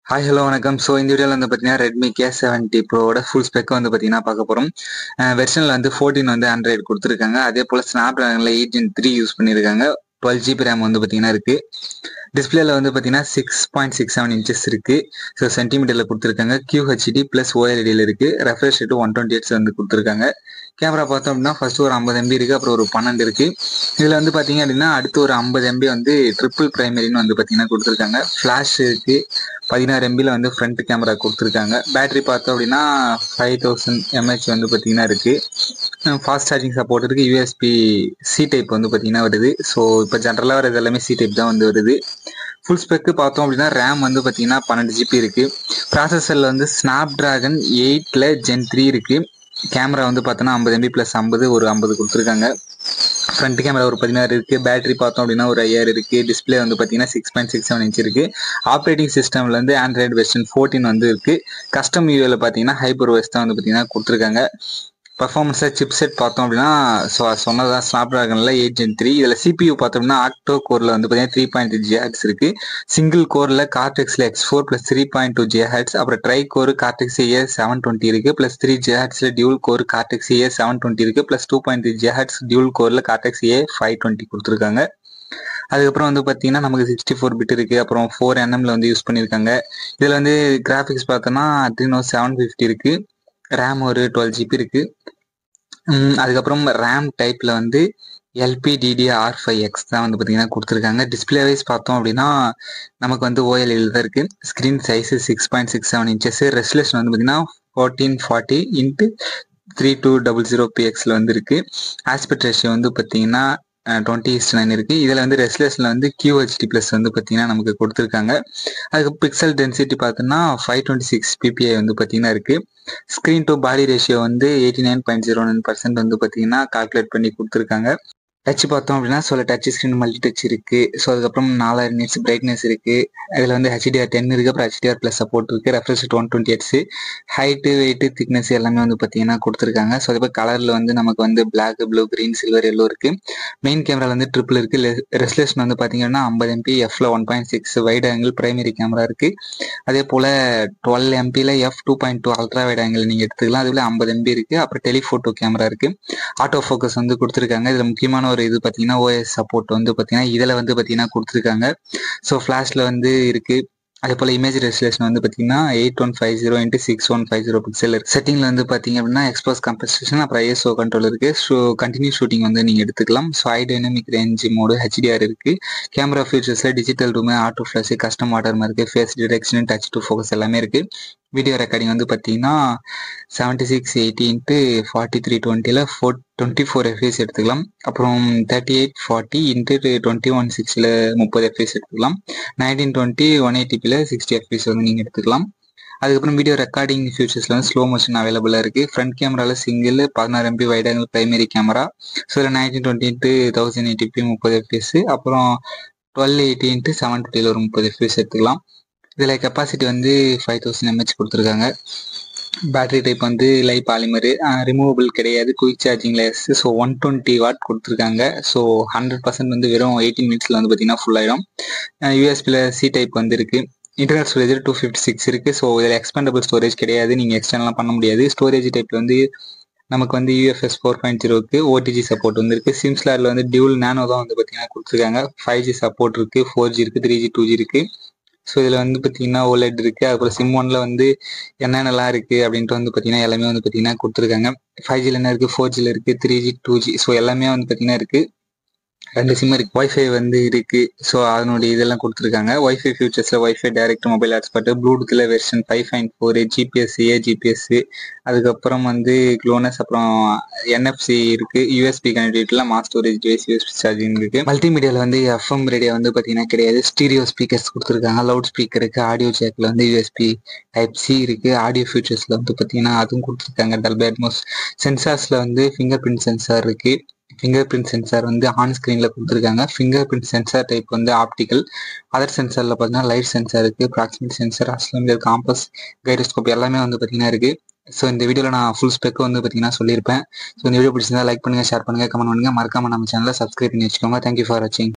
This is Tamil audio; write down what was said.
ஹாய் ஹலோ வணக்கம் ஸோ இந்த வீடியோவில் வந்து பார்த்தீங்கன்னா ரெட்மி கே செவன்ட்டி ப்ரோவோட ஃபுல் ஸ்பெக் வந்து பார்த்தீங்கன்னா பார்க்க போகிறோம் வெர்ஷனில் வந்து ஃபோர்டீன் வந்து ஆண்ட்ராய்டு கொடுத்துருக்காங்க அதே போல் ஸ்னாப் ட்ராகனில் எயிட்டின் த்ரீ யூஸ் பண்ணியிருக்காங்க டுவெல் ஜிபி ரேம் வந்து பார்த்தீங்கன்னா இருக்குது டிஸ்பிளேல வந்து பார்த்தீங்கன்னா six point six seven inches இருக்குது ஸோ சென்டிமீட்டரில் கொடுத்துருக்காங்க QHD ப்ளஸ் ஓஎல்இடியில் இருக்குது ரெஃப்ரெஷ் ரேட்டு ஒன் டுவெண்ட்டி எயிட்ஸ் வந்து கொடுத்துருக்காங்க கேமரா பார்த்தோம் அப்படின்னா ஃபர்ஸ்ட் ஒரு ஐம்பது எம்பி இருக்குது அப்புறம் ஒரு பன்னெண்டு இருக்குது இதில் வந்து பார்த்தீங்க அப்படின்னா அடுத்து ஒரு ஐம்பது எம்பி வந்து ட்ரிபிள் பிரைமரின்னு வந்து பார்த்தீங்கன்னா கொடுத்துருக்காங்க ஃப்ளாஷ் இருக்குது பதினாறு எம்பியில் வந்து ஃப்ரண்ட் கேமரா கொடுத்துருக்காங்க பேட்டரி பார்த்தோம் அப்படின்னா ஃபைவ் தௌசண்ட் எம்ஹெச் வந்து பார்த்தீங்கன்னா இருக்குது ஃபாஸ்ட் சார்ஜிங் சப்போர்ட் இருக்குது யூஎஸ்பி சி டைப் வந்து பார்த்தீங்கன்னா வருது ஸோ இப்போ ஜென்ரலாக வரது எல்லாமே சி டைப் தான் வந்து வருது ஃபுல் ஸ்பெக்கு பார்த்தோம் அப்படின்னா ரேம் வந்து பார்த்தீங்கன்னா பன்னெண்டு ஜிபி இருக்குது ப்ராசஸரில் வந்து ஸ்னாப் ட்ராகன் எயிட்டில் ஜென் த்ரீ இருக்குது கேமரா வந்து பார்த்தோன்னா ஐம்பது எம்பி ப்ளஸ் ஐம்பது ஒரு ஐம்பது கொடுத்துருக்காங்க ஃப்ரண்ட் கேமரா ஒரு பதினாறு இருக்குது பேட்டரி பார்த்தோம் அப்படின்னா ஒரு ஐயாயிரம் இருக்குது டிஸ்பிளே வந்து பார்த்தீங்கன்னா six point six seven inch இருக்குது ஆப்ரேட்டிங் சிஸ்டமில் வந்து ஆண்ட்ராய்டு வெர்ஷன் ஃபோர்டீன் வந்து இருக்குது கஸ்டம் யூஏல பார்த்தீங்கன்னா ஹைப்பர் ஓஎஸ் தான் வந்து பார்த்தீங்கன்னா கொடுத்துருக்காங்க பர்ஃபார்மன்ஸாக சிப் செட் பார்த்தோம் அப்படின்னா ஸோ சொன்னதான் ஸ்னாப் ட்ராகனில் எயிட் ஜென் த்ரீ இதில் சிபியூ பார்த்தோம்னா ஆக்டோ கோரில் வந்து பார்த்தீங்கன்னா த்ரீ பாயிண்ட் த்ரீ ஜிஹெட்ஸ் இருக்குது சிங்கிள் கோரில் கார்டெக்ஸில் X four plus three point two ஜிஹெட்ஸ் அப்புறம் tri core Cortex A seven twenty இருக்குது ப்ளஸ் த்ரீ ஜிஹெட்ஸில் dual core Cortex A seven twenty இருக்குது ப்ளஸ் டூ பாயிண்ட் த்ரீ ஜிஹெட்ஸ் டியூல் கோரில் கார்டெக்ஸ் ஏ ஃபைவ் டுவெண்ட்டி கொடுத்துருக்காங்க அதுக்கப்புறம் வந்து பார்த்தீங்கன்னா நமக்கு சிக்ஸ்டி ஃபோர் பிட் இருக்குது அப்புறம் ஃபோர் என்எம்ல வந்து யூஸ் பண்ணியிருக்காங்க இதில் வந்து கிராஃபிக்ஸ் பார்த்தோன்னா த்ரீ செவன் ஃபிஃப்டி இருக்குது ரேம் ஒரு டுவெல் ஜிபி இருக்குது அதுக்கப்புறம் ரேம் டைப்பில் வந்து எல்பிடிடிஆர் ஃபைவ் எக்ஸ் தான் வந்து பார்த்தீங்கன்னா கொடுத்துருக்காங்க டிஸ்பிளே வைஸ் பார்த்தோம் அப்படின்னா நமக்கு வந்து ஓஎல்இல் தான் இருக்குது screen size six point six seven inches resolution வந்து பார்த்தீங்கன்னா fourteen forty into three two double zero பிஎக்ஸில் வந்து இருக்குது ஆஸ்பெக்ட் ரேஷியோ வந்து பார்த்தீங்கன்னா டுவெண்ட்டி இஸ்ட் நைன் இருக்குது இதில் வந்து ரெஸ்லேஷனில் வந்து கியூஹெச்டி ப்ளஸ் வந்து பார்த்தீங்கன்னா நமக்கு கொடுத்துருக்காங்க அதுக்கு பிக்சல் டென்சிட்டி பார்த்தோன்னா ஃபைவ் டுவெண்ட்டி சிக்ஸ் பிபிஐ வந்து பார்த்தீங்கன்னா இருக்குது ஸ்க்ரீன் டு பாடி ரேஷியோ வந்து eighty nine point zero nine percent வந்து பார்த்தீங்கன்னா கால்குலேட் பண்ணி கொடுத்துருக்காங்க டச் பார்த்தோம் அப்படின்னா சொல்ல டச் ஸ்க்ரீன் மல்டி டச் இருக்கு ஸோ அதுக்கப்புறம் நாலாயிரம் நிட்ஸ் பிரைட்னஸ் இருக்கு இதில் வந்து ஹெச்டிஆர் டென் இருக்கு அப்புறம் ஹெச்டிஆர் ப்ளஸ் சப்போர்ட் இருக்கு refresh one twenty hertz height weight thickness எல்லாமே வந்து பார்த்தீங்கன்னா கொடுத்துருக்காங்க ஸோ அதுக்கப்புறம் கலரில் வந்து நமக்கு வந்து black blue green silver yellow இருக்கு மெயின் கேமரா வந்து ட்ரிபிள் இருக்கு ரெஸ்லேஷன் வந்து பார்த்தீங்கன்னா ஐம்பது எம்பி எஃப்ல one point six wide angle primary camera இருக்கு அதே போல் டுவெல் எம்பியில் f two point two ultra wide angle நீங்கள் எடுத்துக்கலாம் அதுல ஐம்பது எம்பி இருக்கு அப்புறம் டெலிஃபோட்டோ கேமரா இருக்கு ஆட்டோ ஃபோக்கஸ் வந்து கொடுத்துருக்காங்க இதில் முக்கியமான ஒரு இது பார்த்தீங்கன்னா ஓஎஸ் சப்போர்ட் வந்து பார்த்தீங்கன்னா இதில் வந்து பார்த்தீங்கன்னா கொடுத்துருக்காங்க ஸோ ஃப்ளாஷில் வந்து இருக்குது அதே போல் இமேஜ் ரெசலேஷன் வந்து பார்த்தீங்கன்னா eight one five zero into six one five zero pixel இருக்கு செட்டிங்கில் வந்து பார்த்தீங்க அப்படின்னா எக்ஸ்போஸ் கம்பன்சேஷன் அப்புறம் ஐஎஸ்ஓ கண்ட்ரோல் இருக்கு ஸோ கண்டினியூ ஷூட்டிங் வந்து நீங்கள் எடுத்துக்கலாம் so high dynamic range mode HDR இருக்கு கேமரா ஃபீச்சர்ஸில் digital zoom auto flash custom watermark face detection touch to focus எல்லாமே இருக்கு வீடியோ ரெக்கார்டிங் வந்து பார்த்தீங்கன்னா seventy six eighty into forty three டுவெண்ட்டியில் ஃபோர் டுவெண்ட்டி ஃபோர் எஃப்எஸ் எடுத்துக்கலாம் அப்புறம் thirty eight forty into twenty one சிக்ஸில் முப்பது எஃப்எஸ் எடுத்துக்கலாம் நைன்டீன் டுவெண்ட்டி ஒன் எயிட்டிபியில் சிக்ஸ்டி எஃப்எஸ் வந்து நீங்கள் எடுத்துக்கலாம் அதுக்கப்புறம் வீடியோ ரெக்கார்டிங் ஃபியூச்சர்ஸில் வந்து ஸ்லோ மோஷன் அவைலபிளாக இருக்குது ஃப்ரண்ட் கேமராவில் சிங்கிள் பதினாறு MP wide angle primary camera so இதில் nineteen twenty into thousand eighty p முப்பது எஃப்எஸ் அப்புறம் டுவெல் எயிட்டி இன்ட்டு செவன் டுவெண்ட்டியில் ஒரு முப்பது எஃப்எஸ் எடுத்துக்கலாம் இதில் கெப்பாசிட்டி வந்து ஃபைவ் தௌசண்ட் எம்ஹெச் கொடுத்துருக்காங்க பேட்டரி டைப் வந்து லை பாலிமரு ரிமூவபிள் கிடையாது குயிக் சார்ஜிங் லேஸ் ஸோ ஒன் டுவெண்ட்டி வாட் கொடுத்துருக்காங்க ஸோ ஹண்ட்ரட் பர்சன்ட் வந்து வெறும் எயிட்டீன் மினிட்ஸில் வந்து பார்த்தீங்கன்னா ஃபுல் ஆகிடும் யூஎஸ்பியில் சி டைப் வந்து இருக்குது internal storage two fifty six இருக்குது ஸோ இதில் எக்ஸ்பெண்டபிள் ஸ்டோரேஜ் கிடையாது நீங்கள் எக்ஸ்டர்னலாம் பண்ண முடியாது ஸ்டோரேஜ் டைப்பில் வந்து நமக்கு வந்து யூஎஃப்எஸ் ஃபோர் பாயிண்ட் ஜீரோக்கு ஓடிஜி சப்போர்ட் வந்து இருக்குது சிம்ஸ்லாரில் வந்து டியூல் நேனோ தான் வந்து பார்த்தீங்கன்னா கொடுத்துருக்காங்க ஃபைவ் ஜி சப்போர்ட் இருக்குது ஃபோர் ஜி இருக்குது த்ரீ ஜி டூ ஜி இருக்குது ஸோ இதில் வந்து பார்த்தீங்கன்னா ஓலெட் இருக்குது அதுக்கப்புறம் சிம் ஒன்ல வந்து என்னென்னலாம் இருக்குது அப்படின்ட்டு வந்து பார்த்தீங்கன்னா எல்லாமே வந்து பார்த்தீங்கன்னா கொடுத்துருக்காங்க ஃபைவ் ஜியில் என்ன இருக்குது ஃபோர் ஜியில் இருக்குது three G two G so எல்லாமே வந்து பார்த்தீங்கன்னா இருக்குது ரெண்டு சிம் இருக்கு ஒய்ஃபை வந்து இருக்கு ஸோ அதனுடைய இதெல்லாம் கொடுத்துருக்காங்க ஒய்ஃபை ஃபியூச்சர்ஸில் ஒய்ஃபை டைரக்ட் மொபைல் ஹாட்ஸ்பாட் ப்ளூடூத்தில் version five point four GPS A GPS அதுக்கப்புறம் வந்து க்ளோனஸ் அப்புறம் என்எஃப்சி இருக்கு யூஎஸ்பி கனெக்டிவிட்டியில் mass storage device USB charging இருக்கு மல்டிமீடியாவில் வந்து எஃப்எம் ரேடியோ வந்து பார்த்தீங்கன்னா கிடையாது ஸ்டீரியோ ஸ்பீக்கர்ஸ் கொடுத்துருக்காங்க லவுட் ஸ்பீக்கர் இருக்கு ஆடியோ ஜேக்கில் வந்து யூஎஸ்பி டைப் சி இருக்கு ஆடியோ ஃபியூச்சர்ஸில் வந்து பார்த்தீங்கன்னா அதுவும் கொடுத்துருக்காங்க டல்பே அட்மோஸ் சென்சார்ஸில் வந்து ஃபிங்கர் பிரிண்ட் சென்சார் இருக்கு ஃபிங்கர் பிரிண்ட் சென்சார் வந்து ஆன் ஸ்க்ரீனில் கொடுத்துருக்காங்க ஃபிங்கர் பிரிண்ட் சென்சார் டைப் வந்து ஆப்டிக்கல் அதர் சென்சாரில் பார்த்தீங்கன்னா லைட் சென்சார் இருக்குது proximity sensor accelerometer compass gyroscope எல்லாமே வந்து பார்த்தீங்கன்னா இருக்குது ஸோ இந்த வீடியோவில் நான் ஃபுல் ஸ்பெக் வந்து பார்த்தீங்கன்னா சொல்லியிருப்பேன் ஸோ இந்த வீடியோ பிடிச்சிருந்தா லைக் பண்ணுங்கள் ஷேர் பண்ணுங்கள் கமெண்ட் பண்ணுங்கள் மறக்காம நம்ம சேனலை சப்ஸ்கிரைப் பண்ணி வச்சுக்கோங்க தேங்க்யூ ஃபார் வாட்சிங்